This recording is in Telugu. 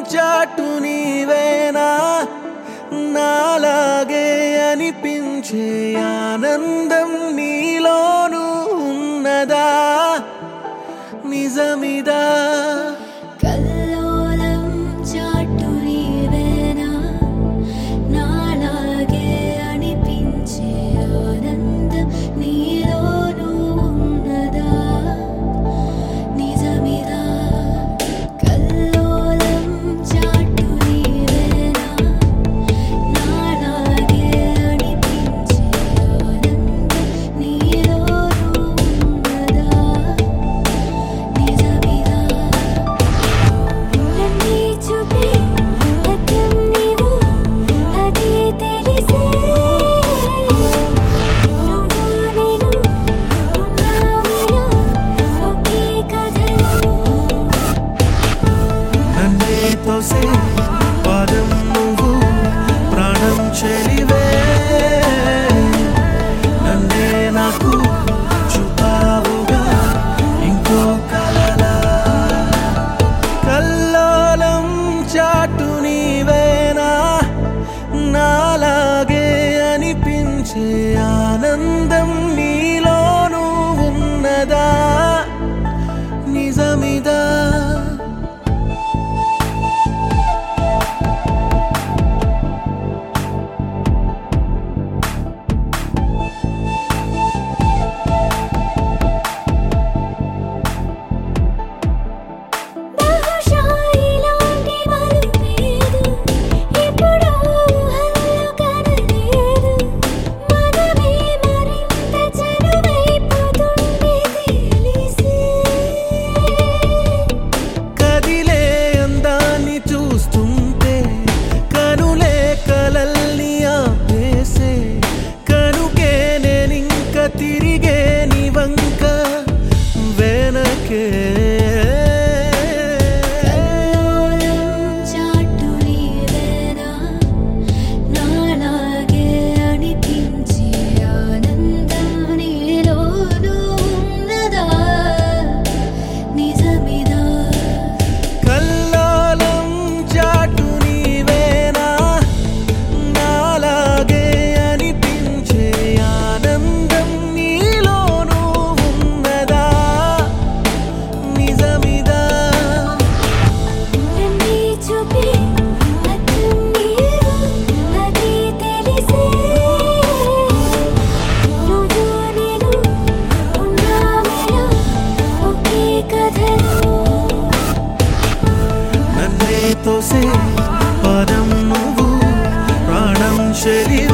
చాటు నీవేనా నాలాగే అనిపించే ఆనందం నీలోనూ ఉన్నదా నిజమిదా కల్లోలం చాటు నీవేనా నాలాగే అనిపించే ఆనందం నీలోనూ ఉన్నదా నిజమిదా కల్లోలం చాటు నీవేనా నాలాగే అనిపించే ఆనందం నీలోనూ ఉన్నదా నిజమిదా నన్నే చూపే అద్దం నీవు అది తెలిసే నువ్వు నేను ఉన్నామలా ఒకే కథలో నన్నే తోసే పాదం నువ్వు ప్రాణం చెలివే నన్నే నాకు చూపావుగా ఇంకో కలలా కల్లోలం చాటు నీవేనా నాలాగే అనిపించే ఆనందం నీలోనూ ఉన్నదా నిజమిదా బహుశా ఇలాంటి మరుపేదు ఎప్పుడూ ఊహల్లో కనలేదు మనమే మరింత చనువైపోతుండే తెలిసే కదిలే అందాన్ని చూస్తుంటే కనులే కలల్ని ఆపేసే కనుకే నేనింక తిరిగే నివంక వెనకే కల్లోలం చాటు నీవేనా నాలాగే అనిపించే ఆనందం నీలోనూ ఉన్నదా నిజమిదా కల్లోలం చాటు నీవేనా నాలాగే అనిపించే ఆనందం నీలోనూ ఉన్నదా నిజమిదా నన్నే చూపే అద్దం నీవు అది తెలిసే నువ్వు నేను ఉన్నామలా ఒకే కథలో నన్నే తోసే పదం నువ్వు ప్రాణం చెలి